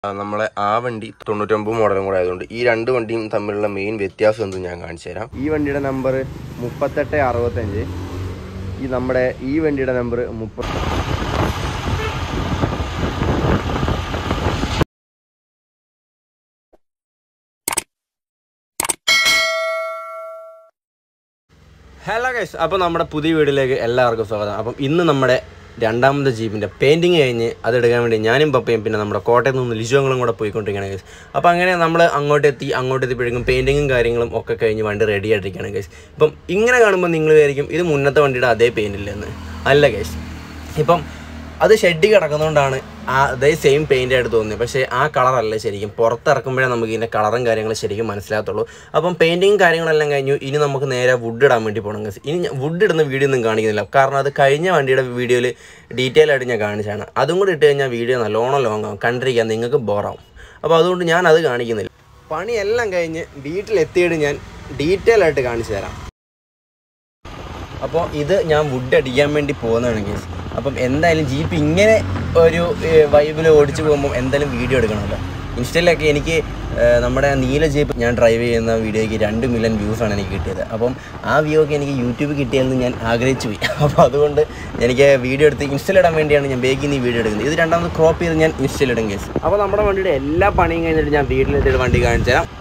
ആ, നമ്മളെ ആ വണ്ടി തൊണ്ണൂറ്റൊമ്പത് മോഡലും കൂടെ ആയതുകൊണ്ട് ഈ രണ്ട് വണ്ടിയും തമ്മിലുള്ള മെയിൻ വ്യത്യാസം എന്ത് ഞാൻ കാണിച്ചു തരാം ഈ വണ്ടിയുടെ നമ്പർ മുപ്പത്തെട്ട് അറുപത്തഞ്ച് ഈ നമ്മുടെ ഈ വണ്ടിയുടെ നമ്പർ മുപ്പത്തി ഹലോ ഗൈസ് അപ്പോൾ നമ്മുടെ പുതിയ വീഡിയോയിലേക്ക് എല്ലാവർക്കും സ്വാഗതം അപ്പം ഇന്ന് നമ്മുടെ രണ്ടാമത്തെ ജീപ്പിൻ്റെ പെയിൻറ്റിങ് കഴിഞ്ഞ് അതെടുക്കാൻ വേണ്ടി ഞാനും പപ്പയും പിന്നെ നമ്മുടെ കോട്ടയത്ത് നിന്ന് ലിജോങ്ങളും കൂടെ പോയിക്കൊണ്ടിരിക്കുകയാണ് ഗൈസ് അപ്പോൾ അങ്ങനെ നമ്മൾ അങ്ങോട്ട് എത്തി അങ്ങോട്ട് എത്തിയപ്പോഴേക്കും പെയിൻറ്റിങ്ങും കാര്യങ്ങളും ഒക്കെ കഴിഞ്ഞ് വണ്ടി റെഡി ആയിട്ടിരിക്കുകയാണ് ഗൈസ് ഇപ്പം ഇങ്ങനെ കാണുമ്പോൾ നിങ്ങൾ വിചാരിക്കും ഇത് മുന്നത്തെ വണ്ടിയുടെ അതേ പെയിൻറ്റില്ലെന്ന് അല്ല ഗൈസ് ഇപ്പം അത് ഷെഡ് കിടക്കുന്നതുകൊണ്ടാണ് ആ അതേ സെയിം പെയിൻ്റ് ആയിട്ട് തോന്നിയത് പക്ഷേ ആ കളറല്ല ശരിക്കും പുറത്തിറക്കുമ്പോഴേ നമുക്ക് ഇതിൻ്റെ കളറും കാര്യങ്ങളും ശരിക്കും മനസ്സിലാകത്തുള്ളൂ അപ്പം പെയിൻറ്റിങ് കാര്യങ്ങളെല്ലാം കഴിഞ്ഞു ഇനി നമുക്ക് നേരെ വുഡ് ഇടാൻ വേണ്ടി പോകണം guys. ഇനി വുഡ് ഇടുന്ന വീഡിയോ ഒന്നും കാണിക്കുന്നില്ല കാരണം അത് കഴിഞ്ഞ വണ്ടിയുടെ വീഡിയോയിൽ ഡീറ്റെയിൽ ആയിട്ട് ഞാൻ കാണിച്ചാണ് അതും കൂടി ഇട്ട് കഴിഞ്ഞാൽ വീഡിയോ നല്ലോണം ലോങ് ആവും കണ്ടിരിക്കാൻ നിങ്ങൾക്ക് ബോറാവും അപ്പോൾ അതുകൊണ്ട് ഞാൻ അത് കാണിക്കുന്നില്ല പണിയെല്ലാം കഴിഞ്ഞ് വീട്ടിലെത്തിയിട്ട് ഞാൻ ഡീറ്റെയിൽ ആയിട്ട് കാണിച്ചു തരാം അപ്പോൾ ഇത് ഞാൻ വുഡ് അടിക്കാൻ വേണ്ടി പോകുന്നതാണ് കേസ് അപ്പം എന്തായാലും ജീപ്പ് ഇങ്ങനെ ഒരു വൈബിൽ ഓടിച്ചു പോകുമ്പോൾ എന്തായാലും വീഡിയോ എടുക്കണമല്ലോ ഇൻസ്റ്റയിലൊക്കെ എനിക്ക് ഏഹ്, നമ്മുടെ നീല ജീപ്പ് ഞാൻ ഡ്രൈവ് ചെയ്യുന്ന വീഡിയോയ്ക്ക് രണ്ട് മില്യൺ വ്യൂസാണ് എനിക്ക് കിട്ടിയത് അപ്പം ആ വ്യൂ ഒക്കെ എനിക്ക് യൂട്യൂബിൽ കിട്ടിയെന്ന് ഞാൻ ആഗ്രഹിച്ചു പോയി അപ്പോൾ അതുകൊണ്ട് എനിക്ക് വീഡിയോ എടുത്ത് ഇൻസ്റ്റയിലിടാൻ വേണ്ടിയാണ് ഞാൻ ബേക്കിൽ നിന്ന് ഈ വീഡിയോ എടുക്കുന്നത് ഇത് രണ്ടാമത് ക്രോപ്പ് ചെയ്ത് ഞാൻ ഇൻസ്റ്റയിലിടും കേസ് അപ്പോൾ നമ്മുടെ വണ്ടിയുടെ എല്ലാ പണിയും കഴിഞ്ഞിട്ട് ഞാൻ വീട്ടിലെത്തിയിട്ട് വണ്ടി കാണിച്ചു തരാം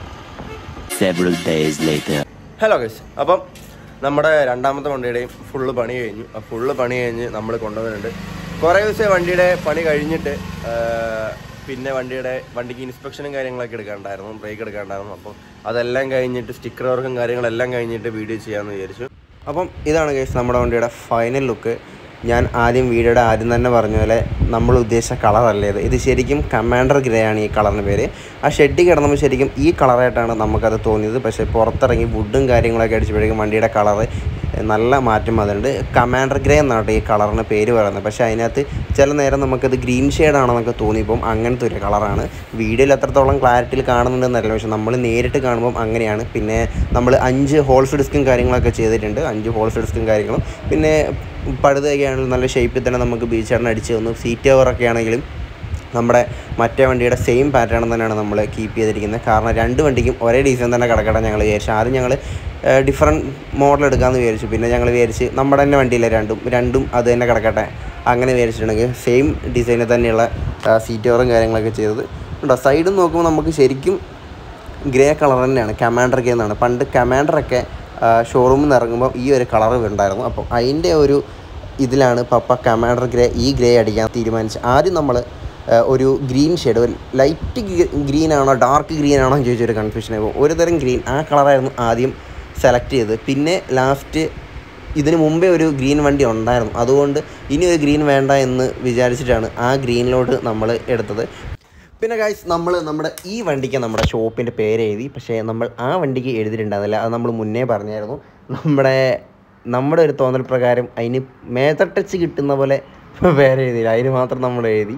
Several days later. Hello guys അപ്പം നമ്മുടെ രണ്ടാമത്തെ വണ്ടിയുടെയും ഫുള്ള് പണി കഴിഞ്ഞു ആ ഫുള്ള് പണി കഴിഞ്ഞ് നമ്മൾ കൊണ്ടുവന്നിട്ടുണ്ട് കുറേ ദിവസം വണ്ടിയുടെ പണി കഴിഞ്ഞിട്ട് ആ, പിന്നെ വണ്ടിയുടെ വണ്ടിക്ക് ഇൻസ്പെക്ഷനും കാര്യങ്ങളൊക്കെ എടുക്കാണ്ടായിരുന്നു ബ്രേക്ക് എടുക്കാണ്ടായിരുന്നു അപ്പം അതെല്ലാം കഴിഞ്ഞിട്ട് സ്റ്റിക്കർ വർക്കും കാര്യങ്ങളെല്ലാം കഴിഞ്ഞിട്ട് വീഡിയോ ചെയ്യാമെന്ന് വിചാരിച്ചു അപ്പം ഇതാണ് ഗൈസ് നമ്മുടെ വണ്ടിയുടെ ഫൈനൽ ലുക്ക് ഞാൻ ആദ്യം വീഡിയോയുടെ ആദ്യം തന്നെ പറഞ്ഞ പോലെ നമ്മൾ ഉദ്ദേശിച്ച കളറല്ല ഇത് ഇത് ശരിക്കും കമാൻഡർ ഗ്രേ ആണ് ഈ കളറിന് പേര് ആ ഷെഡിൽ കിടന്നപ്പോൾ ശരിക്കും ഈ കളറായിട്ടാണ് നമുക്കത് തോന്നിയത് പക്ഷേ പുറത്തിറങ്ങി വുഡും കാര്യങ്ങളൊക്കെ അടിച്ചപ്പോഴേക്കും വണ്ടിയുടെ കളറ് നല്ല മാറ്റം വന്നിട്ടുണ്ട് കമാൻഡർ ഗ്രേ എന്നാണ് ഈ കളറിന് പേര് പറയുന്നത് പക്ഷേ അതിനകത്ത് ചില നേരം നമുക്കത് ഗ്രീൻ ഷെയ്ഡാണെന്നൊക്കെ തോന്നിയപ്പം അങ്ങനത്തെ ഒരു കളറാണ് വീഡിയോയിൽ എത്രത്തോളം ക്ലാരിറ്റിയിൽ കാണുന്നുണ്ടെന്നല്ല പക്ഷേ നമ്മൾ നേരിട്ട് കാണുമ്പം അങ്ങനെയാണ് പിന്നെ നമ്മൾ അഞ്ച് ഹോൾസ് ഡിസ്കും കാര്യങ്ങളൊക്കെ ചെയ്തിട്ടുണ്ട് അഞ്ച് ഹോൾസ് ഡിസ്കും കാര്യങ്ങളും പിന്നെ പഴുതൊക്കെ ആണെങ്കിലും നല്ല ഷേപ്പിൽ തന്നെ നമുക്ക് ബീച്ചാറിന് അടിച്ച് തന്നു സീറ്റ് കവറൊക്കെ ആണെങ്കിലും നമ്മുടെ മറ്റേ വണ്ടിയുടെ സെയിം പാറ്റേൺ തന്നെയാണ് നമ്മൾ കീപ്പ് ചെയ്തിരിക്കുന്നത് കാരണം രണ്ട് വണ്ടിക്കും ഒരേ ഡിസൈൻ തന്നെ കിടക്കട്ടെ ഞങ്ങൾ വിചാരിച്ചു ആദ്യം ഞങ്ങൾ ഡിഫറെൻറ്റ് മോഡൽ എടുക്കാമെന്ന് വിചാരിച്ചു പിന്നെ ഞങ്ങൾ വിചാരിച്ച് നമ്മുടെ തന്നെ വണ്ടിയിലെ രണ്ടും രണ്ടും അത് തന്നെ കിടക്കട്ടെ അങ്ങനെ വിചാരിച്ചിട്ടുണ്ടെങ്കിൽ സെയിം ഡിസൈനിൽ തന്നെയുള്ള സീറ്റ് കവറും കാര്യങ്ങളൊക്കെ ചെയ്തത് ഉണ്ടോ സൈഡിൽ നോക്കുമ്പോൾ നമുക്ക് ശരിക്കും ഗ്രേ കളർ തന്നെയാണ് കമാൻഡർ ഗ്രേ എന്നാണ് പണ്ട് കമാൻഡറൊക്കെ ഷോറൂമിൽ നിന്ന് ഇറങ്ങുമ്പോൾ ഈ ഒരു കളർ ഉണ്ടായിരുന്നു അപ്പോൾ അതിൻ്റെ ഒരു ഇതിലാണ് പപ്പ കമാൻഡർ ഗ്രേ ഈ ഗ്രേ അടിക്കാൻ തീരുമാനിച്ചത് ആദ്യം നമ്മൾ ഒരു ഗ്രീൻ ഷെയ്ഡ് ഒരു ലൈറ്റ് ഗ്രീൻ ആണോ ഡാർക്ക് ഗ്രീൻ ആണോ എന്ന് ചോദിച്ചൊരു കൺഫ്യൂഷൻ ആകും ഒരു തരം ഗ്രീൻ ആ കളറായിരുന്നു ആദ്യം സെലക്ട് ചെയ്തത് പിന്നെ ലാസ്റ്റ് ഇതിന് മുമ്പേ ഒരു ഗ്രീൻ വണ്ടി ഉണ്ടായിരുന്നു അതുകൊണ്ട് ഇനി ഒരു ഗ്രീൻ വേണ്ട എന്ന് വിചാരിച്ചിട്ടാണ് ആ ഗ്രീനിലോട്ട് നമ്മൾ എടുത്തത് പിന്നെ ഗൈസ് നമ്മൾ നമ്മുടെ ഈ വണ്ടിക്ക് നമ്മുടെ ഷോപ്പിൻ്റെ പേര് എഴുതി പക്ഷേ നമ്മൾ ആ വണ്ടിക്ക് എഴുതിയിട്ടുണ്ടായിരുന്നില്ല അത് നമ്മൾ മുന്നേ പറഞ്ഞായിരുന്നു നമ്മുടെ നമ്മുടെ ഒരു തോന്നൽ പ്രകാരം അതിന് മേത്തട്ടച്ച് കിട്ടുന്ന പോലെ പേര് എഴുതിയില്ല അതിന് മാത്രം നമ്മൾ എഴുതി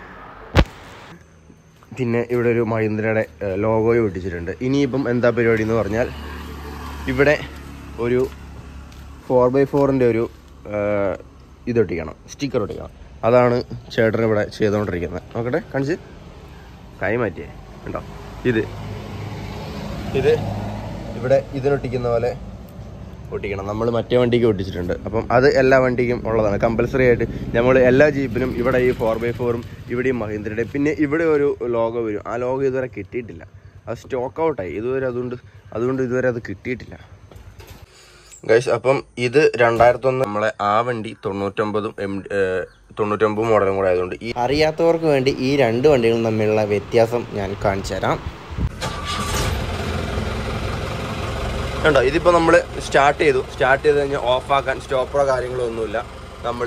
പിന്നെ ഇവിടെ ഒരു മഹീന്ദ്രയുടെ ലോഗോയും ഒട്ടിച്ചിട്ടുണ്ട് ഇനിയിപ്പം എന്താ പരിപാടി എന്ന് പറഞ്ഞാൽ ഇവിടെ ഒരു ഫോർ ബൈ ഫോറിൻ്റെ ഒരു ഏഹ്, ഇത് ഒട്ടിക്കണം സ്റ്റിക്കർ ഒട്ടിക്കണം അതാണ് ചേട്ടൻ ഇവിടെ ചെയ്തുകൊണ്ടിരിക്കുന്നത് നോക്കട്ടെ കാണിച്ച് കൈ മാറ്റിയേ ഉണ്ടോ ഇത് ഇത് ഇവിടെ ഇതിനൊട്ടിക്കുന്ന പോലെ ഒട്ടിക്കണം നമ്മൾ മറ്റേ വണ്ടിക്ക് ഒട്ടിച്ചിട്ടുണ്ട് അപ്പം അത് എല്ലാ വണ്ടിക്കും ഉള്ളതാണ് കമ്പൽസറി ആയിട്ട് നമ്മൾ എല്ലാ ജീപ്പിനും ഇവിടെ ഈ ഫോർ ബൈ ഫോറും ഇവിടെയും മഹീന്ദ്രയുടെ പിന്നെ ഇവിടെ ഒരു ലോഗോ വരും ആ ലോഗോ ഇതുവരെ കിട്ടിയിട്ടില്ല അത് സ്റ്റോക്ക് ഔട്ടായി ഇതുവരെ അതുകൊണ്ട് അതുകൊണ്ട് ഇതുവരെ അത് കിട്ടിയിട്ടില്ല ഗൈസ് അപ്പം ഇത് രണ്ടായിരത്തി ഒന്ന് നമ്മളെ ആ വണ്ടി തൊണ്ണൂറ്റൊമ്പതും എം തൊണ്ണൂറ്റൊമ്പത് മോഡലും കൂടെ ആയതുകൊണ്ട് ഈ അറിയാത്തവർക്ക് വേണ്ടി ഈ രണ്ട് വണ്ടികളും തമ്മിലുള്ള വ്യത്യാസം ഞാൻ കാണിച്ചു തരാം കണ്ടോ ഇതിപ്പോൾ നമ്മൾ സ്റ്റാർട്ട് ചെയ്തു സ്റ്റാർട്ട് ചെയ്ത് കഴിഞ്ഞാൽ ഓഫാക്കാൻ സ്റ്റോപ്പറോ കാര്യങ്ങളോ ഒന്നുമില്ല നമ്മൾ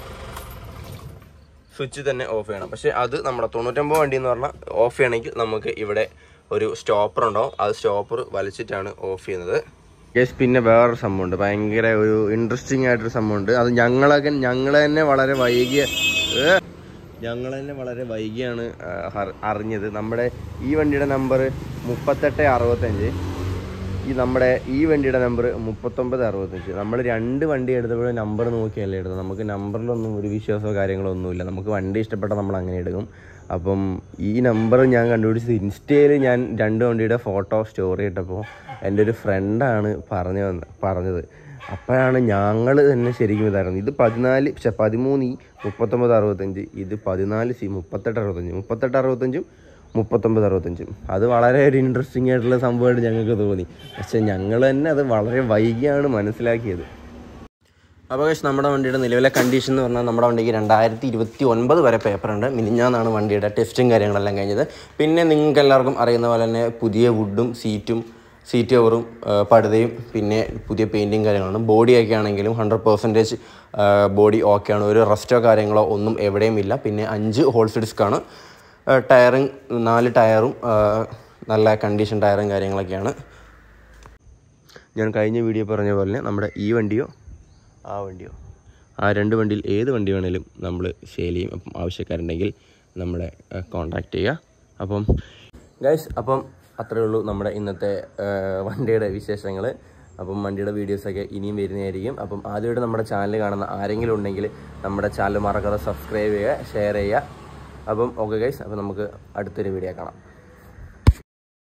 സ്വിച്ച് തന്നെ ഓഫ് ചെയ്യണം പക്ഷേ അത് നമ്മുടെ തൊണ്ണൂറ്റൊമ്പത് വണ്ടി എന്ന് പറഞ്ഞാൽ ഓഫ് ചെയ്യണമെങ്കിൽ നമുക്ക് ഇവിടെ ഒരു സ്റ്റോപ്പർ ഉണ്ടാവും അത് സ്റ്റോപ്പർ വലിച്ചിട്ടാണ് ഓഫ് ചെയ്യുന്നത് യെസ് പിന്നെ വേറൊരു സംഭവമുണ്ട് ഭയങ്കര ഒരു ഇൻട്രസ്റ്റിംഗ് ആയിട്ടൊരു സംഭവമുണ്ട് അത് ഞങ്ങളൊക്കെ ഞങ്ങൾ തന്നെ വളരെ വൈകിയ ഞങ്ങൾ തന്നെ വളരെ വൈകിയാണ് ആ, അറി- അറിഞ്ഞത് നമ്മുടെ ഈ വണ്ടിയുടെ നമ്പർ മുപ്പത്തെട്ട് അറുപത്തഞ്ച് ഈ നമ്മുടെ ഈ വണ്ടിയുടെ നമ്പർ മുപ്പത്തൊമ്പത് അറുപത്തഞ്ച് നമ്മൾ രണ്ട് വണ്ടി എടുത്തപ്പോഴും നമ്പർ നോക്കിയല്ലേ എടുത്തത് നമുക്ക് നമ്പറിലൊന്നും ഒരു വിശ്വാസമോ കാര്യങ്ങളോ ഒന്നുമില്ല നമുക്ക് വണ്ടി ഇഷ്ടപ്പെട്ടാൽ നമ്മൾ അങ്ങനെ എടുക്കും അപ്പം ഈ നമ്പർ ഞാൻ കണ്ടുപിടിച്ചത് ഇൻസ്റ്റയിൽ ഞാൻ രണ്ട് വണ്ടിയുടെ ഫോട്ടോ സ്റ്റോറി ഇട്ടപ്പോൾ എൻ്റെ ഒരു ഫ്രണ്ടാണ് പറഞ്ഞു വന്ന പറഞ്ഞത് അപ്പോഴാണ് ഞങ്ങൾ തന്നെ ശരിക്കും ഇതായിരുന്നു ഇത് പതിനാല് പക്ഷെ പതിമൂന്ന് ഈ മുപ്പത്തൊമ്പത് അറുപത്തഞ്ച് ഇത് പതിനാല് സി മുപ്പത്തെട്ട് അറുപത്തഞ്ച് മുപ്പത്തെട്ട് അറുപത്തഞ്ചും മുപ്പത്തൊമ്പത് അറുപത്തഞ്ചും അത് വളരെ ഒരു ഇൻട്രസ്റ്റിംഗ് ആയിട്ടുള്ള സംഭവമായിട്ട് ഞങ്ങൾക്ക് തോന്നി പക്ഷെ ഞങ്ങൾ തന്നെ അത് വളരെ വൈകിയാണ് മനസ്സിലാക്കിയത് അപ്പോൾ പക്ഷേ നമ്മുടെ വണ്ടിയുടെ നിലവിലെ കണ്ടീഷൻ എന്ന് പറഞ്ഞാൽ നമ്മുടെ വണ്ടിക്ക് രണ്ടായിരത്തി ഇരുപത്തി ഒൻപത് വരെ പേപ്പറുണ്ട് മിനിഞ്ഞാന്നാണ് വണ്ടിയുടെ ടെസ്റ്റും കാര്യങ്ങളെല്ലാം കഴിഞ്ഞത് പിന്നെ നിങ്ങൾക്ക് എല്ലാവർക്കും അറിയുന്ന പോലെ തന്നെ പുതിയ വുഡും സീറ്റും സീറ്റ് കവറും ആ, പടുതയും പിന്നെ പുതിയ പെയിൻറ്റിങ് കാര്യങ്ങളാണ് ബോഡിയൊക്കെ ആണെങ്കിലും ഹൺഡ്രഡ് പെർസെൻറ്റേജ് ബോഡി ഓക്കെയാണ് ഒരു റെസ്റ്റോ കാര്യങ്ങളോ ഒന്നും എവിടെയും ഇല്ല പിന്നെ അഞ്ച് ഹോൾസ് ഡിസ്ക്കാണ് ടയറും നാല് ടയറും ആ, നല്ല കണ്ടീഷൻ ടയറും കാര്യങ്ങളൊക്കെയാണ് ഞാൻ കഴിഞ്ഞ വീഡിയോ പറഞ്ഞ പോലെ തന്നെ നമ്മുടെ ഈ വണ്ടിയോ ആ വണ്ടിയോ ആ രണ്ട് വണ്ടിയിൽ ഏത് വണ്ടി വേണേലും നമ്മൾ സെയിൽ ചെയ്യും അപ്പം ആവശ്യക്കാരുണ്ടെങ്കിൽ നമ്മളെ കോണ്ടാക്ട് ചെയ്യുക അപ്പം ഗൈസ് അപ്പം അത്രേ ഉള്ളൂ നമ്മുടെ ഇന്നത്തെ ആ, വണ്ടിയുടെ വിശേഷങ്ങൾ അപ്പം വണ്ടിയുടെ വീഡിയോസൊക്കെ ഇനിയും വരുന്നതായിരിക്കും അപ്പം ആദ്യമായിട്ട് നമ്മുടെ ചാനൽ കാണുന്ന ആരെങ്കിലും ഉണ്ടെങ്കിൽ നമ്മുടെ ചാനൽ മറക്കാതെ സബ്സ്ക്രൈബ് ചെയ്യുക ഷെയർ ചെയ്യുക അപ്പം ഓക്കെ ഗൈസ് അപ്പം നമുക്ക് അടുത്തൊരു വീഡിയോ കാണാം